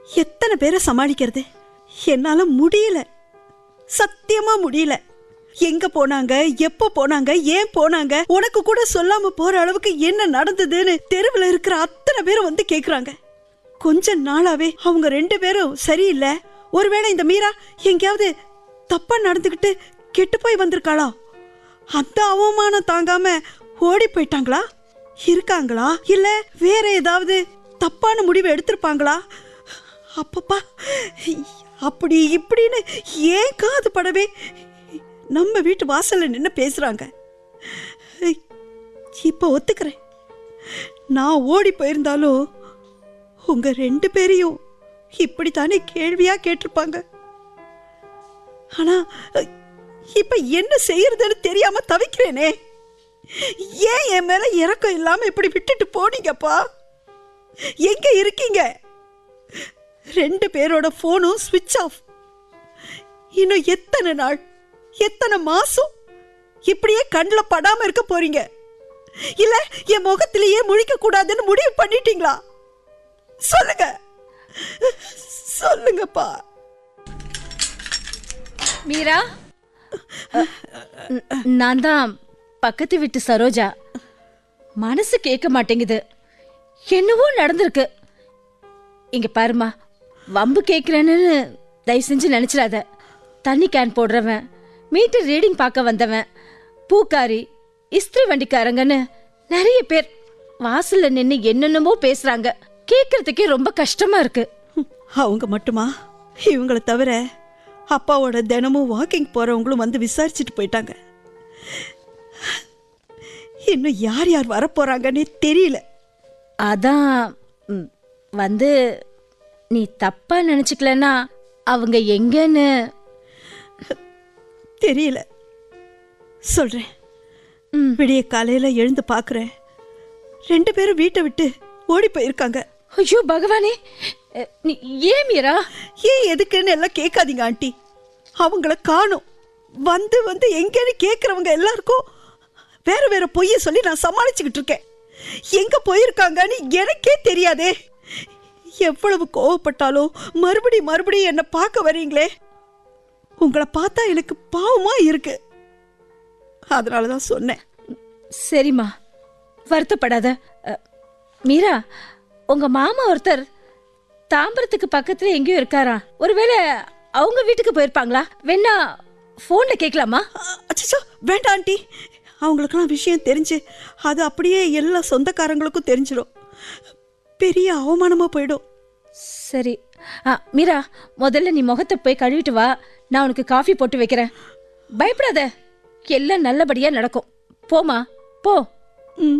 எத்தனை பேரை சமாளிக்கிறது என்னால முடியல சத்தியமா முடியல எங்க போனாங்க எப்ப போனாங்க ஏன் போனாங்க உனக்கு கூட சொல்லாம போற அளவுக்கு என்ன நடந்ததுன்னு தெருவில் இருக்கிற அத்தனை பேரும் வந்து கேக்குறாங்க கொஞ்ச நாளாவே அவங்க ரெண்டு பேரும் சரியில்லை ஒருவேளை இந்த மீரா எங்கேயாவது தப்பா நடந்துக்கிட்டு கெட்டு போய் வந்திருக்காளா அந்த அவமானம் தாங்காம ஓடி போயிட்டாங்களா இருக்காங்களா இல்ல வேற ஏதாவது தப்பான முடிவு எடுத்திருப்பாங்களா அப்பப்பா அப்படி இப்படின்னு ஏன் காது படவே நம்ம வீட்டு வாசல்ல நின்று பேசுறாங்க இப்போ ஒத்துக்கிறேன் நான் ஓடி போயிருந்தாலும் உங்க ரெண்டு பேரையும் இப்படித்தானே கேள்வியா கேட்டிருப்பாங்க ஆனா இப்ப என்ன செய்யறதுன்னு தெரியாம தவிக்கிறேனே ஏன் என் மேல இறக்கம் இல்லாம இப்படி விட்டுட்டு போனீங்கப்பா எங்க இருக்கீங்க ரெண்டு பேரோட போனும் ஸ்விட்ச் ஆஃப் இன்னும் எத்தனை நாள் எத்தனை மாசம் இப்படியே கண்ணில் படாம இருக்க போறீங்க இல்ல என் முகத்திலேயே முழிக்க கூடாதுன்னு முடிவு பண்ணிட்டீங்களா சொல்லுங்க சொல்லுங்கப்பா மீரா ந- நான் தான் பக்கத்து வீட்டு சரோஜா மனசு கேட்க மாட்டேங்குது என்னவோ நடந்திருக்கு இங்க பாருமா வம்பு கேட்குறேன்னு தயவு செஞ்சு நினைச்சிடாத தண்ணி கேன் போடுறவன் மீட்டர் ரீடிங் பார்க்க வந்தவன் பூக்காரி இஸ்திரி வண்டிக்காரங்கன்னு நிறைய பேர் வாசல்ல நின்று என்னென்னமோ பேசுறாங்க கேட்கறதுக்கே ரொம்ப கஷ்டமா இருக்கு அவங்க மட்டுமா இவங்கள தவிர அப்பாவோட தினமும் வாக்கிங் போறவங்களும் வந்து விசாரிச்சுட்டு போயிட்டாங்க இன்னும் யார் யார் வரப்போறாங்கன்னே தெரியல அதான் ம், வந்து நீ தப்பா நினைச்சுக்கலன்னா அவங்க எங்கன்னு தெரியல சொல்றேன் ம். விடிய காலையில எழுந்து பார்க்கறேன் ரெண்டு பேரும் வீட்டை விட்டு ஓடி போயிருக்காங்க ஐயோ பகவானே அ, நீ ஏன் மீரா ஏன் எதுக்குன்னு எல்லாம் கேட்காதீங்க ஆண்டி அவங்கள காணும் வந்து வந்து எங்கேன்னு கேட்குறவங்க எல்லாருக்கும் வேற வேற பொய்ய சொல்லி நான் சமாளிச்சுக்கிட்டு இருக்கேன் எங்க போயிருக்காங்கன்னு எனக்கே தெரியாதே எவ்வளவு கோவப்பட்டாலும் மறுபடி மறுபடியும் என்னை பார்க்க வரீங்களே உங்களை பார்த்தா எனக்கு பாவமா இருக்கு அதனால தான் சொன்னேன் சரிம்மா வருத்தப்படாத அ, மீரா உங்க மாமா ஒருத்தர் தாம்பரத்துக்கு பக்கத்துல எங்கேயோ இருக்காரா ஒருவேளை அவங்க வீட்டுக்கு போயிருப்பாங்களா வேணா போன்ல கேட்கலாமா அச்சோ வேண்டாம் ஆண்டி அவங்களுக்கெல்லாம் விஷயம் தெரிஞ்சு அது அப்படியே எல்லா சொந்தக்காரங்களுக்கும் தெரிஞ்சிடும் பெரிய அவமானமா போயிடும் சரி ஆ மீரா முதல்ல நீ முகத்தை போய் கழுவிட்டு வா நான் உனக்கு காஃபி போட்டு வைக்கிறேன் பயப்படாத எல்லாம் நல்லபடியா நடக்கும் போமா போ ம்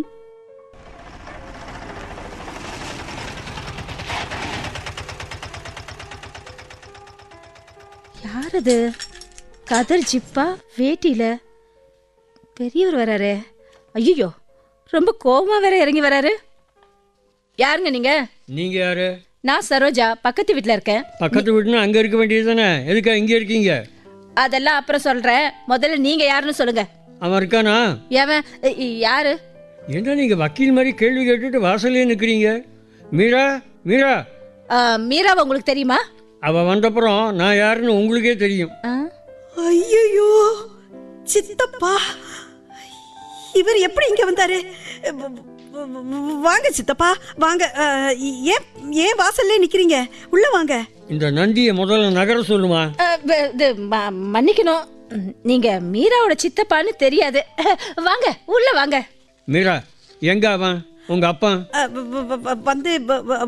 யார் அது கதர் ஜிப்பா வேட்டியில பெரியவர் வராரு ஐயோ ரொம்ப கோவமா வேற இறங்கி வராரு யாருங்க நீங்க நீங்கள் யார் நான் சரோஜா பக்கத்து வீட்ல இருக்கேன் பக்கத்து வீட்டுனா அங்கே இருக்க வேண்டியது தானே எதுக்கா இங்கே இருக்கீங்க அதெல்லாம் அப்புறம் சொல்றேன் முதல்ல நீங்க யாருன்னு சொல்லுங்க அவன் இருக்கானா ஏவன் இ- இ- யாரு என்ன நீங்கள் வக்கீல் மாதிரி கேள்வி கேட்டுட்டு வாசல்லே நிற்கிறீங்க மீரா மீரா ஆ, மீராவை உங்களுக்கு தெரியுமா அவள் வந்தப்புறம் நான் யாருன்னு உங்களுக்கே தெரியும் ஆ? ஐயோ சித்தப்பா இவர் எப்படி இங்க வந்தாரு வ- வ- வ- வாங்க சித்தப்பா வாங்க அஹ், ஏன் ஏன் வாசல்ல நிக்கிறீங்க உள்ள வாங்க இந்த நந்தியை முதல்ல நகர சொல்லுமா ஆ, வ- இது ம- மன்னிக்கணும் ம், நீங்க மீராவோட சித்தப்பான்னு தெரியாது வாங்க உள்ள வாங்க மீரா எங்க அவன் உங்கள் அப்பா அஹ், வ- வ- வ- வந்து வ- வ-